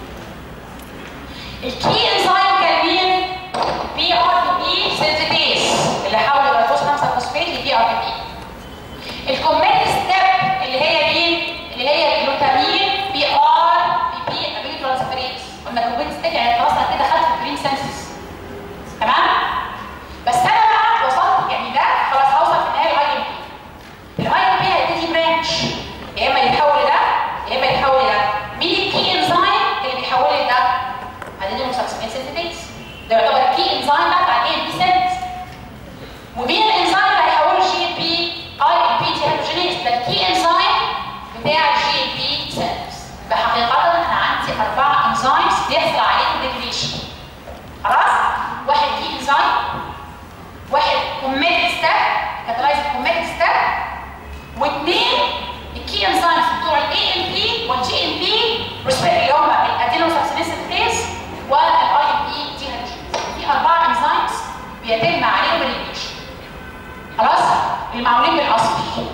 بي الكي انزايم كان مين؟ بي ار بي بي سنتيتيز اللي حول الريبوز 5 فوسفيت لبي ار بي بي الكومنت ستيب اللي هي مين؟ اللي هي الجلوتامين بي ار بي بي ابيلي ترانسفيريز قلنا الكومنت ستيب يعني خلاص انا كده خدت الجرين سنسس تمام؟ بس انا بقى وصلت يعني ده خلاص هوصل في النهايه الاي ام بي الاي ام بي هيبتدي برانش يا اما يتحول لده يا اما يتحول لده مين الكي انزايم اللي بيحول لي ده؟ هنيجي مسلسلين سنتيز ده يعتبر الكي انزايم بقى بتاع الاي ام بي سنت ومين الانزيم اللي هيحوله جي ام بي اي ام بي تي هيدروجينيز ده الكي انزيم بتاع الجي ام بي سنت بحقيقه انا عندي اربع انزيمز بيحصل عليهم ريجريشن خلاص واحد كي انزيم واحد كوميت ستاب كاتلايز كوميت ستاب واثنين الكي انزيمز بتوع الاي ام بي والجي ام بي اللي هم الادينوساكسينيز والاي ام بي دي في اربع انزيمز بيتم عليهم الريجريشن خلاص المعمولين بالاصل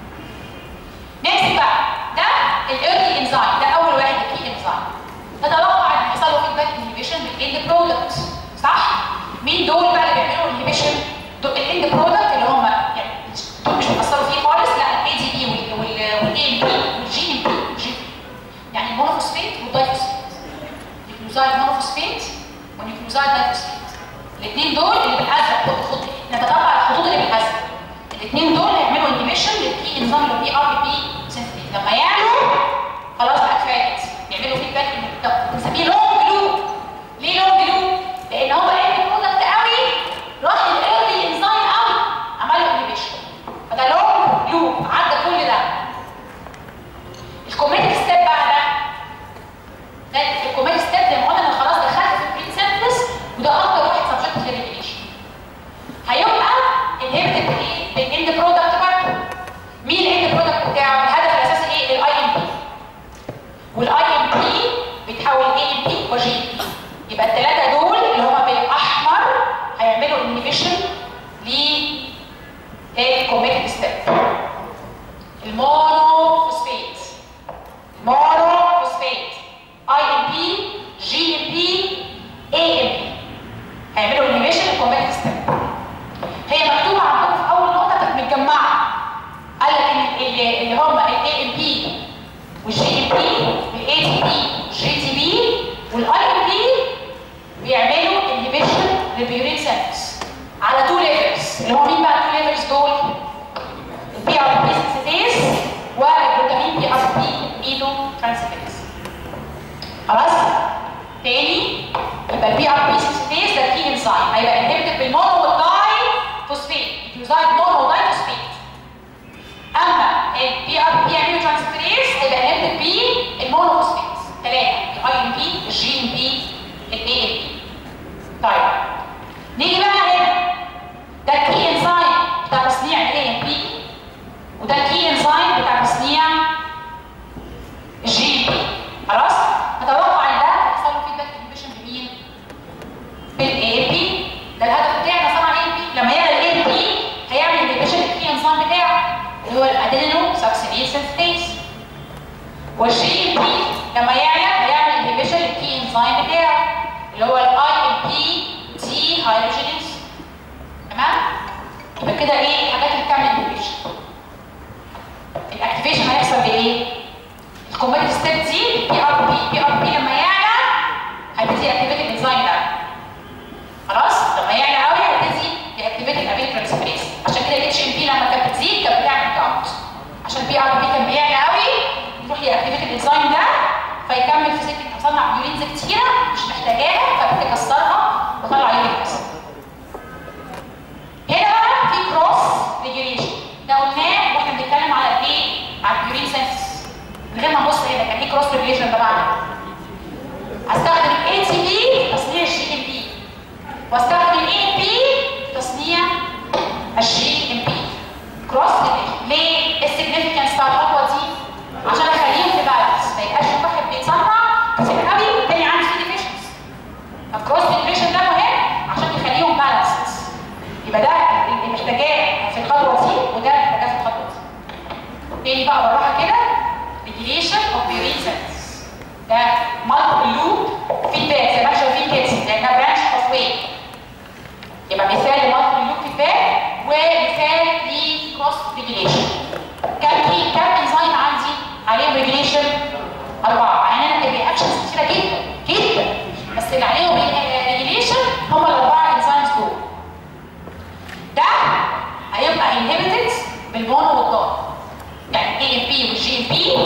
نكست بقى ده الايرلي انزيم ده اول واحد الكي انزيم تتوقع ان يحصل له فيدباك انهبيشن بالاند برودكت صح مين دول بقى اللي بيعملوا انهبيشن الاند برودكت اللي هم يعني دول مش بيأثروا فيه خالص لا الاي دي بي والاي ام بي والجي ام بي يعني المونوفوسفيت والدايفوسفيت النيوكلوزايد مونوفوسفيت والنيوكلوزايد دايفوسفيت الاثنين دول اللي بالازرق خد خد نتتبع الخطوط اللي بالازرق الاثنين دول هيعملوا انهبيشن للكي انزيم اللي بي ار بي بي سنتيز لما يعملوا خلاص بقى كفايه يعملوا فيدباك طب بنسميه لونج لوب ليه لونج لوب؟ لان هو ايه برودكت قوي راح الايرلي انزيم قوي عمل له انهبيشن فده لونج لوب عدى كل ده الكوميتك ستيب بقى ده ده الكوميتك ستيب زي ما قلنا انا خلاص دخلت في البرين سينثيس وده اكتر واحد سبجكت للريجريشن هيبقى انهبتد بايه؟ بالاند برودكت برضه مين الاند برودكت بتاعه؟ الهدف الاساسي ايه؟ الاي ام بي والاي ام بي بيتحول اي ام بي وجي ام بي يبقى الثلاثه دول اللي هم بالاحمر هيعملوا انهبيشن ل الكوميتك ستيب المونوفوسفيت مونوفوسفيت اي ام بي جي ام بي اي ام بي هيعملوا انيميشن الكومباكت ستيب هي مكتوبه عندكم في اول نقطه كانت متجمعه قال لك ان اللي اللي هم الاي ام بي والجي ام بي والاي تي بي جي تي بي والاي ام بي بيعملوا انيميشن للبيورين سيلز على تو ليفلز اللي هم مين بقى التو ليفلز دول؟ البي ار بي سينثيز والجلوتامين بي ار بي ميدو ترانسفيرز خلاص تاني يبقى البي ار بي سينثيز ده كي انزيم هيبقى انهبيتد بالمونو والداي فوسفيت يوزايد مونو وداي فوسفيت اما البي ار بي يعملوا ترانسفيرز هيبقى انهبيتد بالمونو فوسفيت ثلاثه الاي ام بي الجي ام بي الاي ام بي طيب نيجي بقى هنا ده الكي انزيم بتاع تصنيع الاي ام بي وده الكي انزيم بتاع تصنيع الجي ام بي خلاص اتوقع ان ده هيحصل له فيدباك انهبيشن بمين بالاي ام بي ده الهدف بتاعنا صنع الاي ام بي لما يعمل الاي ام بي هيعمل انهبيشن للكي انزيم بتاعه اللي هو الادينو ساكسينيز سينثيز والجي ام بي لما يعمل هيعمل انهبيشن للكي انزيم بتاعه اللي هو الاي ام بي تي هيدروجينيز تمام يبقى كده ايه الحاجات اللي بتعمل انهبيشن الاكتيفيشن هيحصل بايه الكومباتيف ستيب دي البي ار بي بي ار بي لما يعلى هيبتدي يكتيفيت الانزيم ده خلاص لما يعلى قوي هيبتدي يكتيفيت الابيل ترانسفيريز عشان كده الاتش ام بي لما كانت بتزيد كانت بتعمل كاونت عشان البي ار بي كان بيعلى قوي يروح يكتيفيت الانزيم ده فيكمل في سكه تصنع بيورينز كتيره مش محتاجاها فبتكسرها وتطلع يوريك اسيد هنا بقى في كروس ريجوليشن ده قلناه واحنا بنتكلم على ايه على البيورين سنسس من غير ما نبص هنا كان ايه كروس ريجوليشن ده بقى استخدم الاي تي بي في تصنيع الجي ام بي واستخدم الاي ام بي في تصنيع الجي ام بي كروس ريجوليشن ليه السيجنفيكانس بتاع الخطوه دي عشان اخليهم في بالانس ما يبقاش واحد بيتصنع كتير قوي والتاني عنده فيه ديفيشنز فالكروس ريجوليشن ده مهم عشان يخليهم بالانس يبقى ده اللي محتاجاه في الخطوه دي وده اللي محتاجاه في الخطوه دي تاني بقى بالراحه كده ريجوليشن اوف بيورين سيلز ده مالتيبل لوب فيدباك زي ما احنا شايفين كده لانها برانش اوف واي يبقى مثال لمالتيبل لوب فيدباك ومثال لكروس ريجوليشن كم في كم انزيم عندي عليهم ريجوليشن اربعه يعني انا الرياكشنز كتيره جدا جدا بس اللي عليهم ريجوليشن هم الاربعه انزيمز دول ده هيبقى inhibited بالمونو والدار يعني اي ام بي والجي ام بي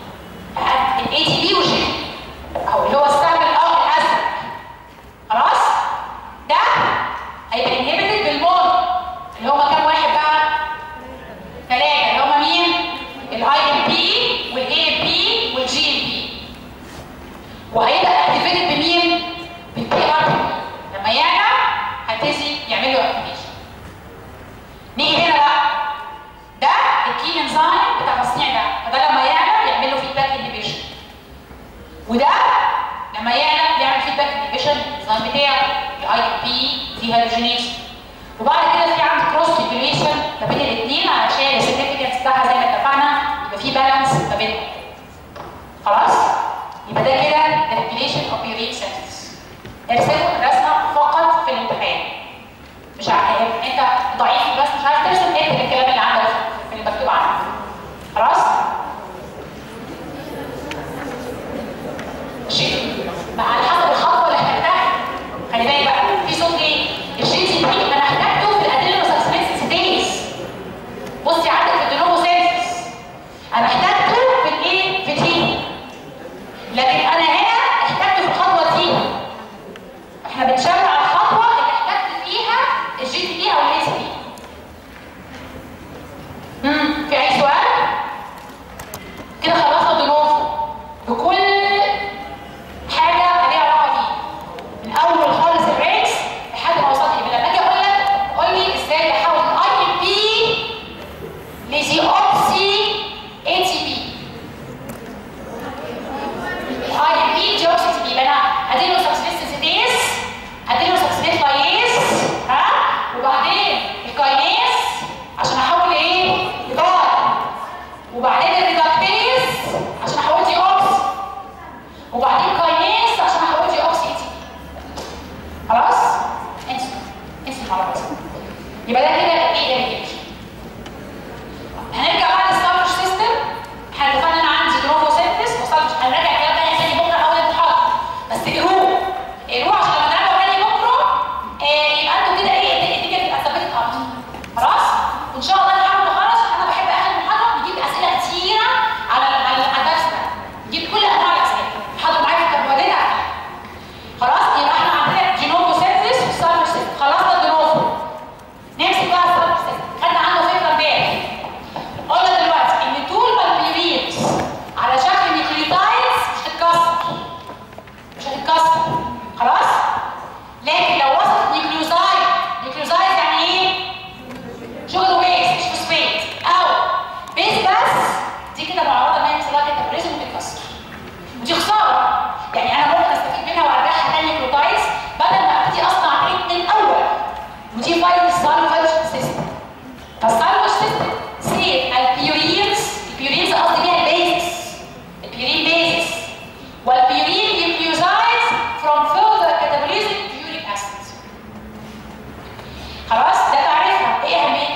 الاي تي بي والجي اهو اللي هو استعمل اه الازرق خلاص ده هيبقى inhibited بالمونو اللي هما كام واحد بقى ثلاثه اللي هما مين الاي ام بي والاي ام بي والجي ام بي وهيبقى اكتيفيتد بمين بالبي ار لما يعلى هتزي يعمل له اكتيفيشن نيجي هنا بقى ده الكي انزيم بتاع تصنيع ده فده لما يعلى يعمل له فيدباك انهبيشن وده لما يعلى يعمل فيدباك انهبيشن الانزيم بتاعه الاي بي دي هالوجينيز وبعد كده في عندي كروس ريجوليشن ما بين الاثنين علشان السيجنفيكانس بتاعها زي ما اتفقنا يبقى في بالانس ما بينهم خلاص يبقى ده كده ريجوليشن اوف يورين سينثيسيس ارسموا الرسمه فقط في الامتحان مش عارف انت ضعيف بس مش عارف ترسم ايه من الكلام اللي عندك في المكتوب عنه خلاص شيء مع حسب الخطوه اللي احتاجتها خلي بالك بقى في صوت ايه الجي تي بي انا احتاجته في الادينو سكسمنتس بصي عندك في الدينومو سينسس انا احتاجته في الايه في تي لكن انا هنا احتاجته في الخطوه دي احنا بنشاور على الخطوه اللي احتاجت فيها الجي تي بي او الاي سي بي امم في اي سؤال كده خلصنا دروس بكل حاجه ليها علاقه بيه من اول خالص الريكس لحد ما وصلت ليه لما اجي اقول لك قول لي ازاي احول الاي ام بي لزي اوبسي اي تي بي الاي ام بي دي اوبسي تي بي انا اديله سبسيستيز اديله سبسيستيز لايز ها وبعدين الكاينيز عشان احول ايه لبار وبعدين الريدكتيز عشان احول دي اوبس وبعدين كاينيز عشان احول دي اوبس اي تي خلاص انسوا انسوا خلاص يبقى ده كده ايه ده هنرجع بقى للستارش سيستم احنا اتفقنا ان انا عندي جروموسينثيس وستارش هنراجع الكلام ده تاني بكره اول امتحان بس اقروه اقروه عشان لما نراجعه تاني بكره آه يبقى انتوا كده ايه الدنيا تبقى ثابته اكتر خلاص وان شاء الله نحاول نخلص انا بحب اخر المحاضره نجيب اسئله كتيره على على على الدرس ده نجيب كل انواع الاسئله حاضر معايا في التبويبات خلاص يبقى احنا عندنا جينوموسينثيس وستارش سيستم خلصنا الجينوم نمسك بقى ستارش سيستم خدنا عنه فكره امبارح قلنا دلوقتي ان طول ما البيورينز على شكل نيوكليوتايدز مش هتتكسر مش هتتكسر خلاص لكن لو وصلت نيوكليوزايد نيوكليوزايد يعني ايه شغل بيس مش فوسفات او بيس بس دي كده معرضه ان هي يحصل لها كاتابوليزم وتتكسر ودي خساره يعني انا ممكن استفيد منها وارجعها تاني نيوكليوتايدز بدل ما ابتدي اصنع تريد من الاول ودي فايل السالفاج سيستم فالسالفاج سيستم سيف البيورينز البيورينز قصدي بيها البيزس البيورين بيزس والبيورين نيوكليوزايدز from further catabolism to uric acid خلاص ده تعريفها ايه اهميتها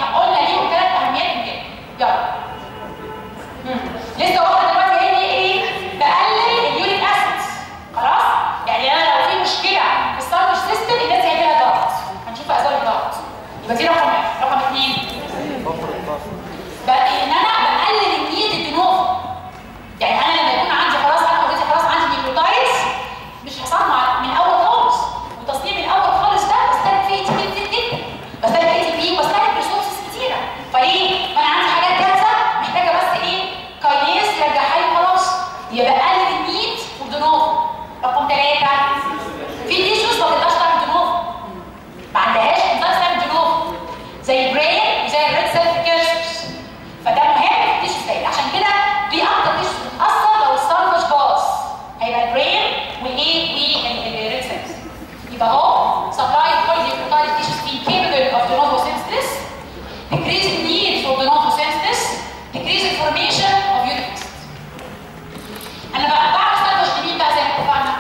اثنين بفر الطاقة بقى ان انا بقلل النيد الدنوف يعني انا لما يكون عندي خلاص انا اوريدي خلاص عندي نيوكليوتايدز مش هصنع من الاول خالص وتصنيع من الاول خالص ده بستهلك فيه كتير جدا جدا بستهلك اي تي بي وبستهلك ريسورسز كتيره فايه؟ ما انا عندي حاجات جاهزه محتاجه بس ايه؟ كاينيز يرجعها لي خلاص يبقى بقلل النيد والدنوف رقم ثلاثه في تيشوز ما تقدرش تعمل دنوف ما عندهاش انزيم تعمل دنوف زي البرين وزي الريد سيل كيرسز فده مهم في التيشوز دي عشان كده دي اكتر تيشوز بتتاثر لو السالفج باظ هيبقى البرين والايه والريد سيلز يبقى اهو supply of polynucleotide tissues incapable of de novo synthesis decrease in need for de novo synthesis decrease in formation of unit انا بقى بعمل سالفج لمين بقى زي ما اتفقنا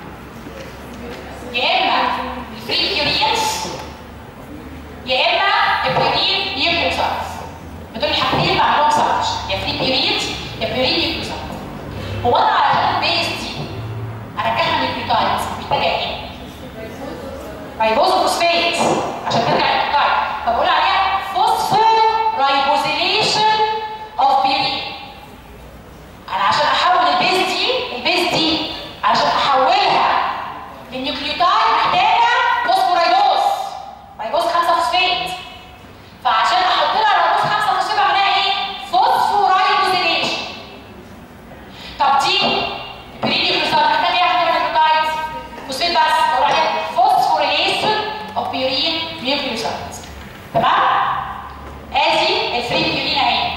يا اما الفري كيورينز يا اما البيورين نيوكليوسايدز دول الحاجتين بعملهم سالفج يا فري بيورينز يا بيورين نيوكليوسايدز هو انا علشان البيز دي ارجعها نيوكليوتايدز محتاجه ايه؟ رايبوزوفوسفيت عشان ترجع النيوكليوتايد فبقول عليها فوسفورايبوزيليشن اوف بيورين انا عشان احول البيز دي البيز دي عشان احولها للنيوكليوتايد محتاجه فوسفورايبوز رايبوز 5 فوسفيت فعشان احط لها رايبوز 5 فوسفيت بعملها ايه؟ فوسفورايبوزيليشن طب دي البرينيوكليوتايد محتاج ايه عشان تعمل نيوكليوتايد؟ فوسفيت بس بقول عليها فوسفوريليشن اوف بيورين نيوكليوتايد تمام؟ ادي الفري بيورين اهي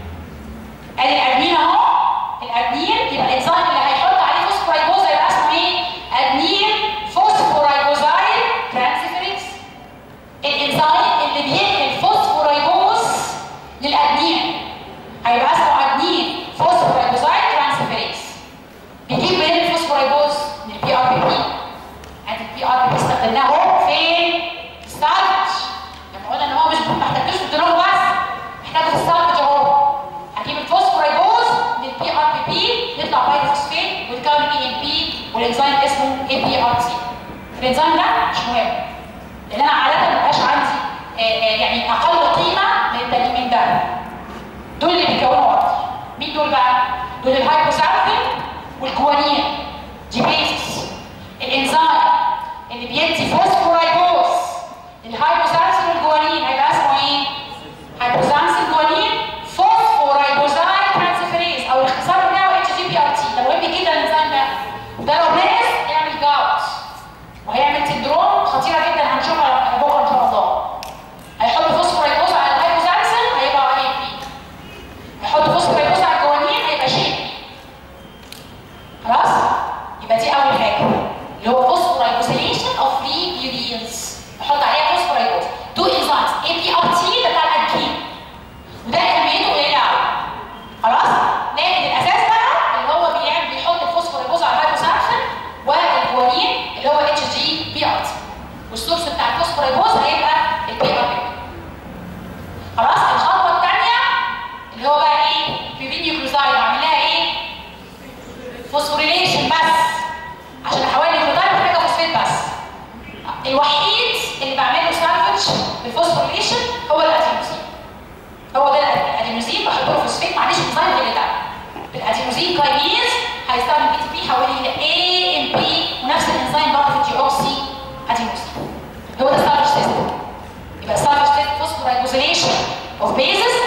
ادي الادمين اهو الادمين يبقى الانزيم اللي هيحط عليه فوسفورايبوز هيبقى اسمه ايه؟ ادمين فوسفورايبوزايل ترانسفيريز الانزيم اللي بينقل فوسفورايبوز للادمين هيبقى اسمه ادمين فوسفورايبوزايل ترانسفيريز بيجيب منين الفوسفورايبوز؟ من البي ار بي بي ادي البي ار بي بي استخدمناه اهو فين؟ في السالفج لما قلنا ان هو مش ما احتاجوش في الدروب بس محتاجه في السالفج اهو هجيب الفوسفورايبوز من البي ار بي بي يطلع بايروفوسفيت ويتكون اي ام بي والانزيم اسمه اي بي ار تي الانزيم ده مش مهم لان انا عاده ما بقاش عندي آه، آه، يعني اقل قيمه من التاني من ده دول اللي بيكونوا اكتر مين دول بقى؟ دول الهايبوسالفين والجوانين دي بيسس الانزيم اللي بيدي فوسفورايبوز الهايبوسالفين والجوانين هيبقى اسمه ايه؟ هايبوسالفين جوانين فوسفورايبوزايل ترانسفيريز او الاختصار بتاعه اتش جي بي ار تي ده مهم جدا الانزيم ده ده لو نقص يعمل جاوت وهيعمل سندروم خطيره جدا هنشوفها بكره ان شاء الله هيحط فوسفورايبوز على الهايبوسالفين هيبقى اي بي هيحط فوسفورايبوز على الجوانين هيبقى شيء خلاص يبقى دي اول حاجه اللي هو فوسفورايبوزيليشن اوف فري بيورينز احط عليها فوسفورايبوز تو انزيمز اي بي ار تي ده بتاع الادكين وده اهميته قليله قوي خلاص لكن الاساس بقى اللي هو بيعمل بيحط الفوسفورايبوز على الهايبوسالفين والجوانين اللي هو اتش جي بي ار تي والسورس بتاع الفوسفورايبوز هيبقى البي ار بي خلاص الخطوه الثانيه اللي هو بقى ايه في فيديو كلوزايد اعمل لها ايه فوسفوريليشن بس عشان احول الكلوزايد محتاجه فوسفيت بس الوحيد اللي بعمله سالفج بالفوسفوريليشن هو الادينوزين هو ده الادينوزين بحط له فوسفيت معلش انزيم غير ده الادينوزين كاينيز هيستخدم بي تي بي يحول لي اي ام بي ونفس الانزيم برضه في الدي اوكسي ادينوزين هو ده السالفج تيست يبقى السالفج تيست فوسفورايبوزيليشن اوف بيزس